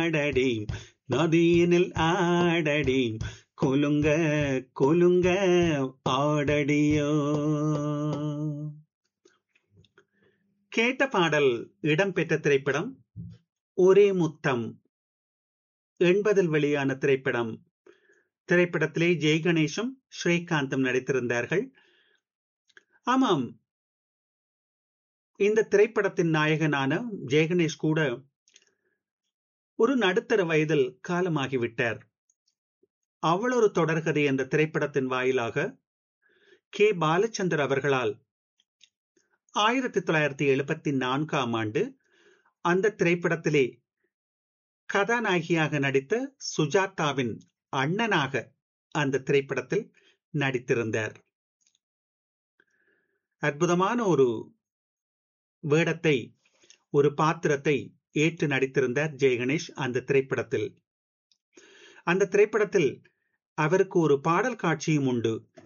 ஆடடி நதியினில் ஆடடி குலுங்க குலுங்க ஆடடியோ கேட்ட பாடல் இடம்பெற்ற திரைப்படம் ஒரே முத்தம் எண்பதில் வெளியான திரைப்படம் திரைப்படத்திலே ஜெய் கணேஷும் ஸ்ரீகாந்தும் நடித்திருந்தார்கள் ஆமாம் இந்த திரைப்படத்தின் நாயகனான ஜெயகணேஷ் கூட ஒரு நடுத்தர வயதில் காலமாகிவிட்டார் அவள் ஒரு தொடர்கதை என்ற திரைப்படத்தின் வாயிலாக கே பாலச்சந்தர் அவர்களால் ஆயிரத்தி தொள்ளாயிரத்தி எழுபத்தி நான்காம் ஆண்டு அந்த திரைப்படத்திலே கதாநாயகியாக நடித்த சுஜாதாவின் அண்ணனாக அந்த திரைப்படத்தில் நடித்திருந்தார் அற்புதமான ஒரு வேடத்தை ஒரு பாத்திரத்தை ஏற்று நடித்திருந்தார் ஜெயகணேஷ் அந்த திரைப்படத்தில் அந்த திரைப்படத்தில் அவருக்கு ஒரு பாடல் காட்சியும் உண்டு